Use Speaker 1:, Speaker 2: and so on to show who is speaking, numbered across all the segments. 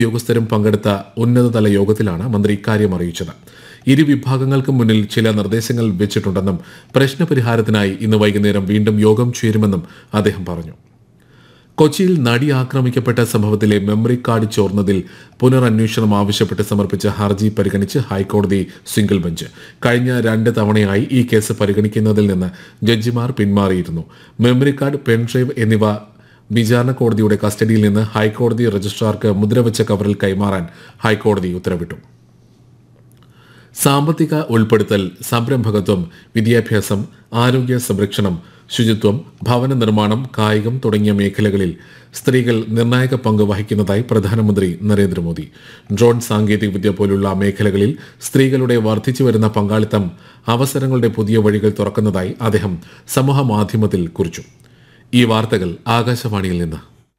Speaker 1: ഉദ്യോഗസ്ഥരും പങ്കെടുത്ത ഉന്നതതല യോഗത്തിലാണ് മന്ത്രി ഇക്കാര്യം അറിയിച്ചത് ഇരു വിഭാഗങ്ങൾക്കും മുന്നിൽ ചില നിർദ്ദേശങ്ങൾ വെച്ചിട്ടുണ്ടെന്നും പ്രശ്നപരിഹാരത്തിനായി ഇന്ന് വൈകുന്നേരം വീണ്ടും യോഗം ചേരുമെന്നും അദ്ദേഹം പറഞ്ഞു കൊച്ചിയിൽ നടി ആക്രമിക്കപ്പെട്ട സംഭവത്തിലെ മെമ്മറി കാർഡ് ചോർന്നതിൽ പുനരന്വേഷണം ആവശ്യപ്പെട്ട് സമർപ്പിച്ച ഹർജി പരിഗണിച്ച് ഹൈക്കോടതി സിംഗിൾ ബെഞ്ച് കഴിഞ്ഞ രണ്ട് തവണയായി ഈ കേസ് പരിഗണിക്കുന്നതിൽ നിന്ന് ജഡ്ജിമാർ പിന്മാറിയിരുന്നു മെമ്മറി കാർഡ് പെൻഡ്രൈവ് എന്നിവ വിചാരണ കോടതിയുടെ കസ്റ്റഡിയിൽ നിന്ന് ഹൈക്കോടതി രജിസ്ട്രാർക്ക് മുദ്രവെച്ച കവറിൽ കൈമാറാൻ ഹൈക്കോടതി ഉത്തരവിട്ടു സാമ്പത്തിക ഉൾപ്പെടുത്തൽ സംരംഭകത്വം വിദ്യാഭ്യാസം ആരോഗ്യ സംരക്ഷണം ശുചിത്വം ഭവന നിർമ്മാണം കായികം തുടങ്ങിയ മേഖലകളിൽ സ്ത്രീകൾ നിർണായക പങ്ക് വഹിക്കുന്നതായി പ്രധാനമന്ത്രി നരേന്ദ്രമോദി ഡ്രോൺ സാങ്കേതികവിദ്യ പോലുള്ള മേഖലകളിൽ സ്ത്രീകളുടെ വർദ്ധിച്ചു വരുന്ന പങ്കാളിത്തം അവസരങ്ങളുടെ പുതിയ വഴികൾ തുറക്കുന്നതായി അദ്ദേഹം സമൂഹ മാധ്യമത്തിൽ കുറിച്ചു ഈ വാർത്തകൾ ആകാശവാണിയിൽ നിന്ന്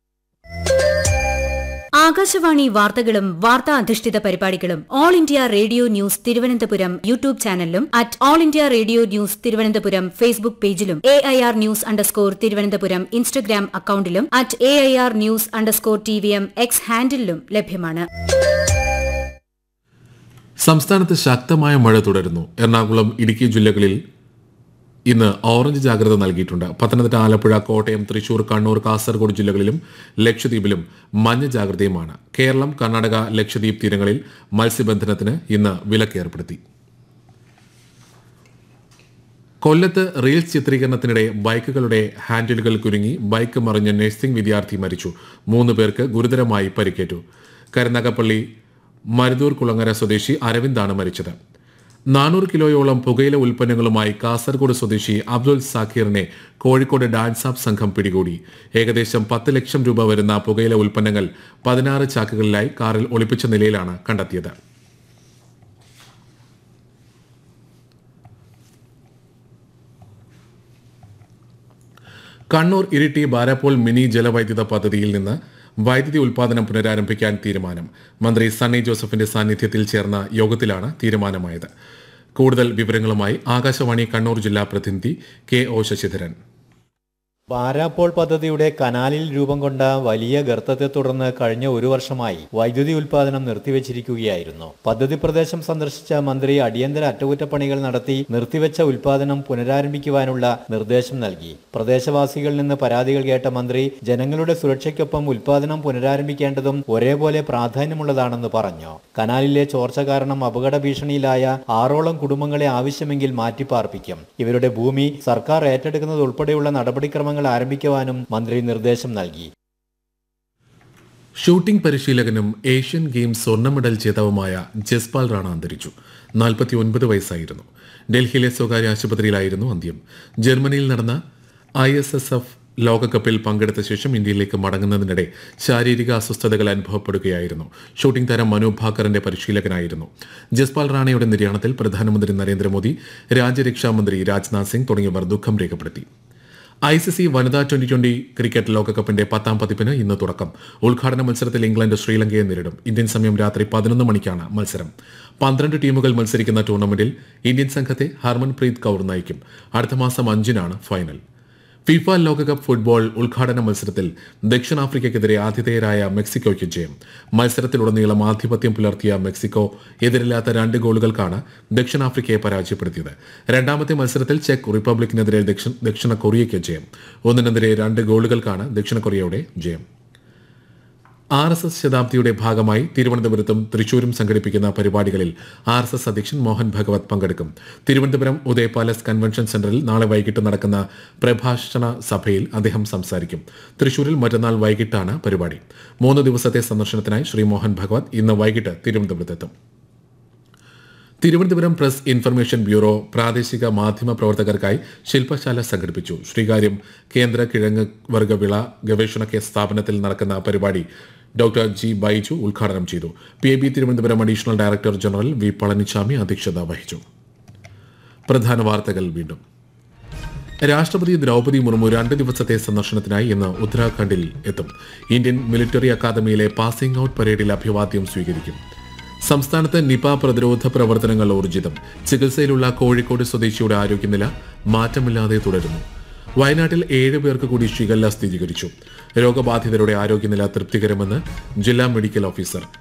Speaker 2: ആകാശവാണി വാർത്തകളും വാർത്താ അധിഷ്ഠിത പരിപാടികളും All India Radio news Thiruvananthapuram YouTube ചാനലിലും at All India Radio news Thiruvananthapuram Facebook പേജിലും A I R news underscore Thiruvananthapuram Instagram അക്കൌണ്ടിലും at A I R news underscore T V M X ഹാൻഡിലും ലഭ്യമാണ്
Speaker 1: സംസ്ഥാനത്ത് ശക്തമായ മഴ തുടരുന്നു എറണാകുളം ഇടുക്കി ജില്ലകളിൽ ഇന്ന് ഓറഞ്ച് ജാഗ്രത നൽകിയിട്ടുണ്ട് പത്തനംതിട്ട ആലപ്പുഴ കോട്ടയം തൃശൂർ കണ്ണൂർ കാസർഗോഡ് ജില്ലകളിലും ലക്ഷദ്വീപിലും മഞ്ഞ ജാഗ്രതയുമാണ് കേരളം കർണാടക ലക്ഷദ്വീപ് തീരങ്ങളിൽ മത്സ്യബന്ധനത്തിന് ഇന്ന് വിലക്ക് ഏർപ്പെടുത്തി കൊല്ലത്ത് റീൽസ് ചിത്രീകരണത്തിനിടെ ബൈക്കുകളുടെ ഹാൻഡിലുകൾ കുരുങ്ങി ബൈക്ക് മറിഞ്ഞ നഴ്സിംഗ് വിദ്യാർത്ഥി മരിച്ചു മൂന്ന് പേർക്ക് ഗുരുതരമായി പരിക്കേറ്റു കരുനാഗപ്പള്ളി മരുതൂർ കുളങ്ങര സ്വദേശി അരവിന്ദാണ് മരിച്ചത് നാനൂറ് കിലോയോളം പുകയില ഉൽപ്പന്നങ്ങളുമായി കാസർഗോഡ് സ്വദേശി അബ്ദുൽ സാഖീറിനെ കോഴിക്കോട് ഡാൻസ് ആപ്പ് സംഘം പിടികൂടി ഏകദേശം പത്ത് ലക്ഷം രൂപ വരുന്ന പുകയില ഉൽപ്പന്നങ്ങൾ പതിനാറ് ചാക്കുകളിലായി കാറിൽ ഒളിപ്പിച്ച നിലയിലാണ് കണ്ടെത്തിയത് കണ്ണൂർ ഇരിട്ടി ബാരാപ്പോൾ മിനി ജലവൈദ്യുത പദ്ധതിയിൽ നിന്ന് വൈദ്യുതി ഉൽപാദനം പുനരാരംഭിക്കാൻ തീരുമാനം മന്ത്രി സണ്ണി ജോസഫിന്റെ സാന്നിധ്യത്തിൽ ചേർന്ന യോഗത്തിലാണ് തീരുമാനമായത് കൂടുതൽ വിവരങ്ങളുമായി ആകാശവാണി കണ്ണൂർ ജില്ലാ പ്രതിനിധി കെ ഒ ശശിധരൻ
Speaker 3: പാരാപ്പോൾ പദ്ധതിയുടെ കനാലിൽ രൂപം കൊണ്ട വലിയ ഗർത്തത്തെ തുടർന്ന് കഴിഞ്ഞ ഒരു വർഷമായി വൈദ്യുതി ഉൽപാദനം നിർത്തിവച്ചിരിക്കുകയായിരുന്നു പദ്ധതി പ്രദേശം സന്ദർശിച്ച മന്ത്രി അടിയന്തര അറ്റകുറ്റപ്പണികൾ നടത്തി നിർത്തിവെച്ച ഉൽപാദനം പുനരാരംഭിക്കുവാനുള്ള നിർദ്ദേശം നൽകി പ്രദേശവാസികളിൽ നിന്ന് പരാതികൾ കേട്ട മന്ത്രി ജനങ്ങളുടെ സുരക്ഷയ്ക്കൊപ്പം ഉൽപാദനം പുനരാരംഭിക്കേണ്ടതും ഒരേപോലെ പ്രാധാന്യമുള്ളതാണെന്ന് പറഞ്ഞു കനാലിലെ ചോർച്ച കാരണം അപകട ഭീഷണിയിലായ ആറോളം കുടുംബങ്ങളെ ആവശ്യമെങ്കിൽ മാറ്റിപ്പാർപ്പിക്കും ഇവരുടെ ഭൂമി സർക്കാർ ഏറ്റെടുക്കുന്നത് ഉൾപ്പെടെയുള്ള നടപടിക്രമങ്ങൾ ആരംഭിക്കുവാനും മന്ത്രി നിർദ്ദേശം നൽകി
Speaker 1: ഷൂട്ടിംഗ് പരിശീലകനും ഏഷ്യൻ ഗെയിംസ് സ്വർണ്ണ മെഡൽ ജേതാവുമായ ജസ്പാൽ റാണ അന്തരിച്ചു നാൽപ്പത്തി ഒൻപത് വയസ്സായിരുന്നു ഡൽഹിയിലെ സ്വകാര്യ ആശുപത്രിയിലായിരുന്നു അന്ത്യം ജർമ്മനിയിൽ നടന്ന ഐ എസ് എസ് എഫ് ലോകകപ്പിൽ പങ്കെടുത്ത ശേഷം ഇന്ത്യയിലേക്ക് മടങ്ങുന്നതിനിടെ ശാരീരിക അസ്വസ്ഥതകൾ അനുഭവപ്പെടുകയായിരുന്നു ഷൂട്ടിംഗ് താരം മനു ഭാക്കറിന്റെ പരിശീലകനായിരുന്നു ജസ്പാൽ റാണയുടെ നിര്യാണത്തിൽ പ്രധാനമന്ത്രി നരേന്ദ്രമോദി രാജ്യരക്ഷാമന്ത്രി രാജ്നാഥ് സിംഗ് തുടങ്ങിയവർ ദുഃഖം രേഖപ്പെടുത്തി ഐ സി സി വനിതാ ട്വന്റി ട്വന്റി ക്രിക്കറ്റ് ലോകകപ്പിന്റെ പത്താം പതിപ്പിന് ഇന്ന് തുടക്കം ഉദ്ഘാടന മത്സരത്തിൽ ഇംഗ്ലണ്ട് ശ്രീലങ്കയെ നേരിടും ഇന്ത്യൻ സമയം രാത്രി പതിനൊന്ന് മണിക്കാണ് മത്സരം പന്ത്രണ്ട് ടീമുകൾ മത്സരിക്കുന്ന ടൂർണമെന്റിൽ ഇന്ത്യൻ സംഘത്തെ ഹർമൻപ്രീത് കൌർ നയിക്കും അടുത്ത മാസം അഞ്ചിനാണ് ഫൈനൽ ഫിഫ ലോകകപ്പ് ഫുട്ബോൾ ഉദ്ഘാടന മത്സരത്തിൽ ദക്ഷിണാഫ്രിക്കയ്ക്കെതിരെ ആതിഥേയരായ മെക്സിക്കോയ്ക്ക് ജയം മത്സരത്തിലുടനീളം ആധിപത്യം പുലർത്തിയ മെക്സിക്കോ എതിരില്ലാത്ത രണ്ട് ഗോളുകൾക്കാണ് ദക്ഷിണാഫ്രിക്കയെ പരാജയപ്പെടുത്തിയത് രണ്ടാമത്തെ മത്സരത്തിൽ ചെക്ക് റിപ്പബ്ലിക്കിനെതിരെ ദക്ഷി- ദക്ഷിണ കൊറിയയ്ക്ക് ജയം ഒന്നിനെതിരെ രണ്ട് ഗോളുകൾക്കാണ് ദക്ഷിണ കൊറിയയുടെ ജയം ആർ എസ് എസ് ശതാബ്ദിയുടെ ഭാഗമായി തിരുവനന്തപുരത്തും തൃശൂരും സംഘടിപ്പിക്കുന്ന പരിപാടികളിൽ ആർ എസ് എസ് അധ്യക്ഷൻ മോഹൻ ഭഗവത് പങ്കെടുക്കും തിരുവനന്തപുരം ഉദയ പാലസ് കൺവെൻഷൻ സെന്ററിൽ നാളെ വൈകിട്ട് നടക്കുന്ന പ്രഭാഷണ സഭയിൽ അദ്ദേഹം സംസാരിക്കും തൃശൂരിൽ മറ്റന്നാൾ വൈകിട്ടാണ് പരിപാടി മൂന്ന് ദിവസത്തെ സന്ദർശനത്തിനായി ശ്രീ മോഹൻ ഭഗവത് ഇന്ന് വൈകിട്ട് തിരുവനന്തപുരത്തെത്തും തിരുവനന്തപുരം പ്രസ് ഇൻഫർമേഷൻ ബ്യൂറോ പ്രാദേശിക മാധ്യമ പ്രവർത്തകർക്കായി ശില്പശാല സംഘടിപ്പിച്ചു ശ്രീകാര്യം കേന്ദ്ര കിഴങ്ങ് വർഗ വിള ഗവേഷണ കേ സ്ഥാപനത്തിൽ നടക്കുന്ന പരിപാടി ഡോക്ടർ ജി ബൈജു ഉദ്ഘാടനം ചെയ്തു P A B Thiruvananthapuram additional director general V Palaniswami അധ്യക്ഷത വഹിച്ചു പ്രധാന വാർത്തകൾ വീണ്ടും രാഷ്ട്രപതി ദ്രൗപദി മുർമു രണ്ട് ദിവസത്തെ സന്ദർശനത്തിനായി ഇന്ന് ഉത്തരാഖണ്ഡിൽ എത്തും ഇന്ത്യൻ മിലിറ്ററി അക്കാദമിയിലെ പാസിംഗ് ഔട്ട് പരേഡിൽ അഭിവാദ്യം സ്വീകരിക്കും സംസ്ഥാനത്ത് നിപ പ്രതിരോധ പ്രവർത്തനങ്ങൾ ഊർജിതം ചികിത്സയിലുള്ള കോഴിക്കോട് സ്വദേശിയുടെ ആരോഗ്യനില മാറ്റമില്ലാതെ തുടരുന്നു വയനാട്ടിൽ ഏഴ് പേർക്ക് കൂടി ഷിഗല്ല സ്ഥിരീകരിച്ചു രോഗബാധിതരുടെ ആരോഗ്യനില തൃപ്തികരമെന്ന് ജില്ലാ മെഡിക്കൽ ഓഫീസർ